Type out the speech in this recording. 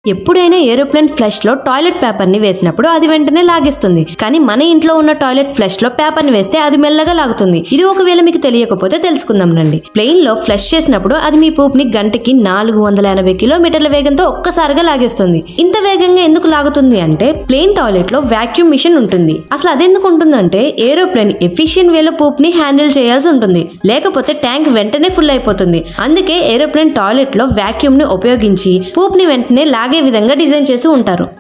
ఎప్పుడైనా aeroplane flush లో toilet paper ని వేసినప్పుడు అది వెంటనే లాగేస్తుంది కానీ మన ఇంట్లో ఉన్న టాయిలెట్ ఫ్లష్ లో పేపర్ ని వేస్తే అది మెల్లగా లాగుతుంది ఇది ఒకవేళ మీకు తెలియకపోతే తెలుసుకుందాం రండి ప్లేన్ లో ఫ్లష్ చేసినప్పుడు అది మీ పూప్ ని గంటకి నాలుగు వందల ఎనభై కిలోమీటర్ల వేగంతో ఒక్కసారిగా లాగేస్తుంది ఇంత వేగంగా ఎందుకు లాగుతుంది అంటే ప్లేన్ టాయిలెట్ లో వాక్యూమ్ మిషన్ ఉంటుంది అసలు అదెందుకు ఉంటుందంటే ఏరోప్లేన్ ఎఫిషియెంట్ వేలో పూప్ ని హ్యాండిల్ చేయాల్సి ఉంటుంది లేకపోతే ట్యాంక్ వెంటనే ఫుల్ అయిపోతుంది అందుకే ఏరోప్లేన్ టాయిలెట్ లో వాక్యూమ్ ని ఉపయోగించి పూప్ ని వెంటనే లాగే విధంగా డిజైన్ చేసి ఉంటారు